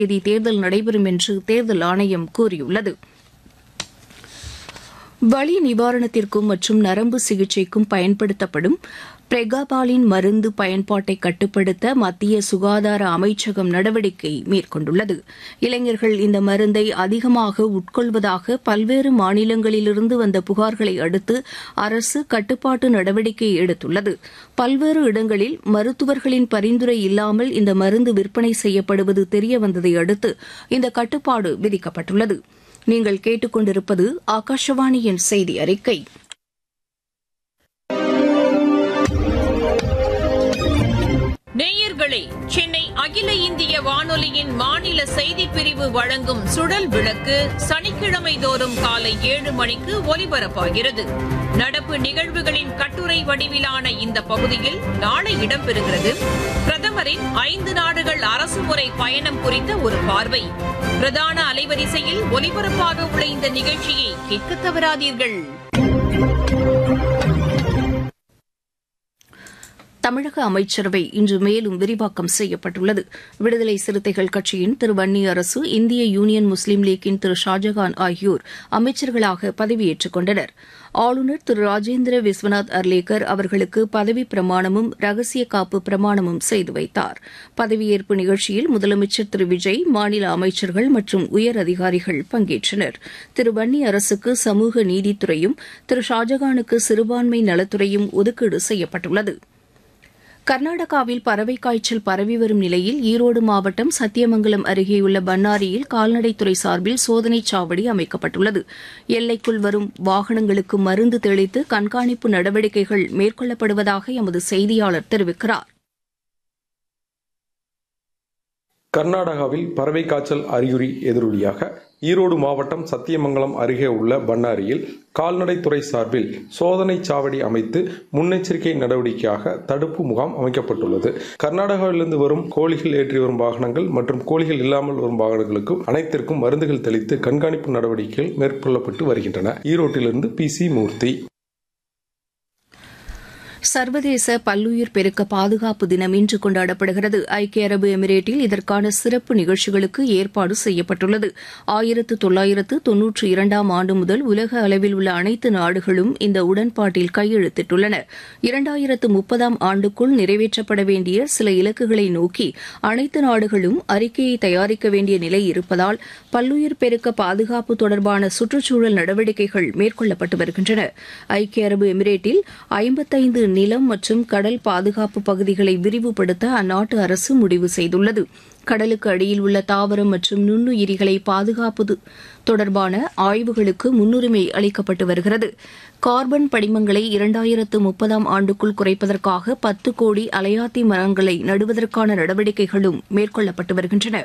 தேதி தேர்தல் நடைபெறும் என்று தேர்தல் ஆணையம் கூறியுள்ளது வலி நிவாரணத்திற்கும் மற்றும் நரம்பு சிகிச்சைக்கும் பயன்படுத்தப்படும் பிரெகாபாலின் மருந்து பயன்பாட்டை கட்டுப்படுத்த மத்திய சுகாதார அமைச்சகம் நடவடிக்கை மேற்கொண்டுள்ளது இளைஞர்கள் இந்த மருந்தை அதிகமாக உட்கொள்வதாக பல்வேறு மாநிலங்களிலிருந்து வந்த புகார்களை அடுத்து அரசு கட்டுப்பாட்டு நடவடிக்கை எடுத்துள்ளது பல்வேறு இடங்களில் மருத்துவர்களின் பரிந்துரை இல்லாமல் இந்த மருந்து விற்பனை செய்யப்படுவது தெரியவந்ததை அடுத்து இந்த கட்டுப்பாடு விதிக்கப்பட்டுள்ளது நீங்கள் கேட்டுக்கொண்டிருப்பது ஆகாஷவாணியின் செய்தி அறிக்கை நேயர்களே சென்னை அகில இந்திய வானொலியின் மாநில செய்திப் பிரிவு வழங்கும் சுழல் விளக்கு சனிக்கிழமை தோறும் காலை ஏழு மணிக்கு ஒலிபரப்பாகிறது நடப்பு நிகழ்வுகளின் கட்டுரை வடிவிலான இந்த பகுதியில் நாளை இடம்பெறுகிறது பிரதமரின் ஐந்து நாடுகள் அரசுமுறை பயணம் குறித்த ஒரு பார்வை பிரதான அலைவரிசையில் ஒலிபரப்பாக உள்ள இந்த நிகழ்ச்சியை கேட்க தவறாதீர்கள் தமிழக அமைச்சரவை இன்று மேலும் விரிவாக்கம் செய்யப்பட்டுள்ளது விடுதலை சிறுத்தைகள் கட்சியின் திரு வன்னி அரசு இந்திய யூனியன் முஸ்லீம் லீக்கின் திரு ஷாஜகான் ஆகியோர் அமைச்சர்களாக பதவியேற்றுக் கொண்டனர் ஆளுநர் திரு ராஜேந்திர விஸ்வநாத் அர்லேக்கர் அவர்களுக்கு பதவி பிரமாணமும் ரகசிய காப்பு பிரமாணமும் செய்து வைத்தார் பதவியேற்பு நிகழ்ச்சியில் முதலமைச்சர் திரு விஜய் மாநில அமைச்சர்கள் மற்றும் உயர் அதிகாரிகள் பங்கேற்றனர் திரு வன்னி அரசுக்கு சமூக நீதித்துறையும் திரு ஷாஜகானுக்கு சிறுபான்மை நலத்துறையும் ஒதுக்கீடு செய்யப்பட்டுள்ளது கர்நாடகாவில் பறவை காய்ச்சல் பரவி வரும் நிலையில் ஈரோடு மாவட்டம் சத்தியமங்கலம் அருகேயுள்ள பன்னாரியில் கால்நடைத்துறை சார்பில் சோதனைச் சாவடி அமைக்கப்பட்டுள்ளது எல்லைக்குள் வரும் வாகனங்களுக்கு மருந்து தெளித்து கண்காணிப்பு நடவடிக்கைகள் மேற்கொள்ளப்படுவதாக எமது செய்தியாளர் தெரிவிக்கிறார் கர்நாடகாவில் பறவை காய்ச்சல் அறிகுறி எதிரொலியாக ஈரோடு மாவட்டம் சத்தியமங்கலம் அருகே உள்ள பன்னாரியில் கால்நடைத்துறை சார்பில் சோதனை சாவடி அமைத்து முன்னெச்சரிக்கை நடவடிக்கையாக தடுப்பு முகாம் அமைக்கப்பட்டுள்ளது கர்நாடகாவிலிருந்து வரும் கோழிகள் ஏற்றி வரும் வாகனங்கள் மற்றும் கோழிகள் இல்லாமல் வரும் வாகனங்களுக்கும் அனைத்திற்கும் மருந்துகள் தெளித்து கண்காணிப்பு நடவடிக்கைகள் மேற்கொள்ளப்பட்டு வருகின்றன ஈரோட்டிலிருந்து பி சி மூர்த்தி சர்வதேச பல்லுயிர் பெருக்க பாதுகாப்பு தினம் இன்று கொண்டாடப்படுகிறது ஐக்கிய அரபு எமிரேட்டில் இதற்கான சிறப்பு நிகழ்ச்சிகளுக்கு ஏற்பாடு செய்யப்பட்டுள்ளது ஆயிரத்து தொள்ளாயிரத்து தொன்னூற்றி இரண்டாம் ஆண்டு முதல் உலக அளவில் உள்ள அனைத்து நாடுகளும் இந்த உடன்பாட்டில் கையெழுத்திட்டுள்ளன இரண்டாயிரத்து முப்பதாம் ஆண்டுக்குள் நிறைவேற்றப்பட வேண்டிய சில இலக்குகளை நோக்கி அனைத்து நாடுகளும் அறிக்கையை தயாரிக்க வேண்டிய நிலை இருப்பதால் பல்லுயிர் பெருக்க பாதுகாப்பு தொடர்பான சுற்றுச்சூழல் நடவடிக்கைகள் மேற்கொள்ளப்பட்டு வருகின்றன ஐக்கிய அரபு எமிரேட்டில் ஐம்பத்தைந்து நிலம் மற்றும் கடல் பாதுகாப்பு பகுதிகளை விரிவுபடுத்த அந்நாட்டு அரசு முடிவு செய்துள்ளது கடலுக்கு அடியில் உள்ள தாவரம் மற்றும் நுண்ணுயிரிகளை பாதுகாப்பது தொடர்பான ஆய்வுகளுக்கு முன்னுரிமை அளிக்கப்பட்டு வருகிறது கார்பன் படிமங்களை இரண்டாயிரத்து முப்பதாம் ஆண்டுக்குள் குறைப்பதற்காக பத்து கோடி அலையாத்தி மரங்களை நடுவதற்கான நடவடிக்கைகளும் மேற்கொள்ளப்பட்டு வருகின்றன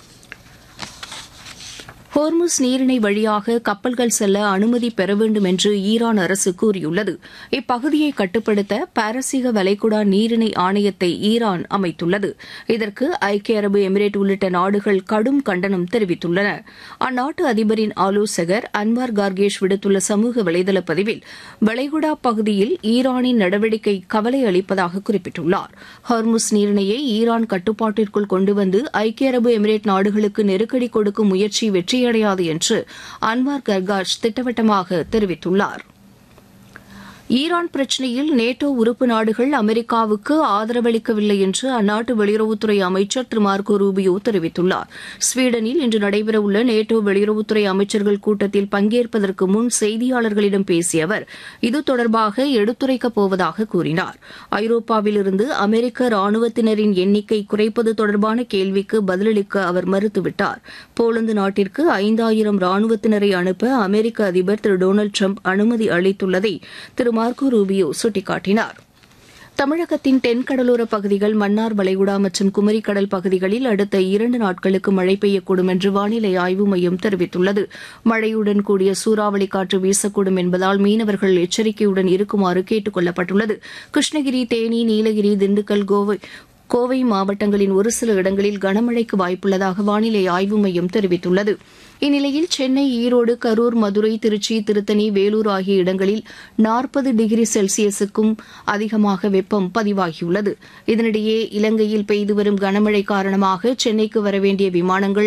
ஹோர்முஸ் நீரிணை வழியாக கப்பல்கள் செல்ல அனுமதி பெற வேண்டும் என்று ஈரான் அரசு கூறியுள்ளது இப்பகுதியை கட்டுப்படுத்த பாரசீக வளைகுடா நீரிணை ஆணையத்தை ஈரான் அமைத்துள்ளது இதற்கு ஐக்கிய அரபு எமிரேட் உள்ளிட்ட நாடுகள் கடும் கண்டனம் தெரிவித்துள்ளன அந்நாட்டு அதிபரின் ஆலோசகர் அன்வார் கார்கேஷ் விடுத்துள்ள சமூக வலைதள பதிவில் வளைகுடா பகுதியில் ஈரானின் நடவடிக்கை கவலை அளிப்பதாக குறிப்பிட்டுள்ளார் ஹார்முஸ் நீரிணையை ஈரான் கட்டுப்பாட்டிற்குள் கொண்டு வந்து ஐக்கிய அரபு எமிரேட் நாடுகளுக்கு நெருக்கடி கொடுக்கும் முயற்சி வெற்றி வெற்றியடையாது என்று அன்வார் கர்காஷ் திட்டவட்டமாக தெரிவித்துள்ளார் ஈரான் பிரச்சினையில் நேட்டோ உறுப்பு நாடுகள் அமெரிக்காவுக்கு ஆதரவளிக்கவில்லை என்று அந்நாட்டு வெளியுறவுத்துறை அமைச்சர் திரு மார்கோ ரூபியோ தெரிவித்துள்ளார் ஸ்வீடனில் இன்று நடைபெறவுள்ள நேட்டோ வெளியுறவுத்துறை அமைச்சர்கள் கூட்டத்தில் பங்கேற்பதற்கு முன் செய்தியாளர்களிடம் பேசிய அவர் இது தொடர்பாக எடுத்துரைக்கப் போவதாக கூறினார் ஐரோப்பாவிலிருந்து அமெரிக்க ராணுவத்தினரின் எண்ணிக்கை குறைப்பது தொடர்பான கேள்விக்கு பதிலளிக்க அவர் மறுத்துவிட்டார் போலந்து நாட்டிற்கு ஐந்தாயிரம் ராணுவத்தினரை அனுப்ப அமெரிக்க அதிபர் திரு டொனால்டு ட்ரம்ப் அனுமதி அளித்துள்ளதை திரு மார்கோ ரூபியோ சுட்டிக்காட்டினார் தமிழகத்தின் தென்கடலோர பகுதிகள் மன்னார் வளைகுடா மற்றும் குமரிக்கடல் பகுதிகளில் அடுத்த இரண்டு நாட்களுக்கு மழை பெய்யக்கூடும் என்று வானிலை ஆய்வு மையம் தெரிவித்துள்ளது மழையுடன் கூடிய சூறாவளி காற்று வீசக்கூடும் என்பதால் மீனவர்கள் எச்சரிக்கையுடன் இருக்குமாறு கேட்டுக் கொள்ளப்பட்டுள்ளது கிருஷ்ணகிரி தேனி நீலகிரி திண்டுக்கல் கோவை கோவை மாவட்டங்களின் ஒரு சில இடங்களில் கனமழைக்கு வாய்ப்புள்ளதாக வானிலை ஆய்வு மையம் தெரிவித்துள்ளது இந்நிலையில் சென்னை ஈரோடு கரூர் மதுரை திருச்சி திருத்தணி வேலூர் ஆகிய இடங்களில் நாற்பது டிகிரி செல்சியஸுக்கும் அதிகமாக வெப்பம் பதிவாகியுள்ளது இதனிடையே இலங்கையில் பெய்து வரும் கனமழை காரணமாக சென்னைக்கு வரவேண்டிய விமானங்கள்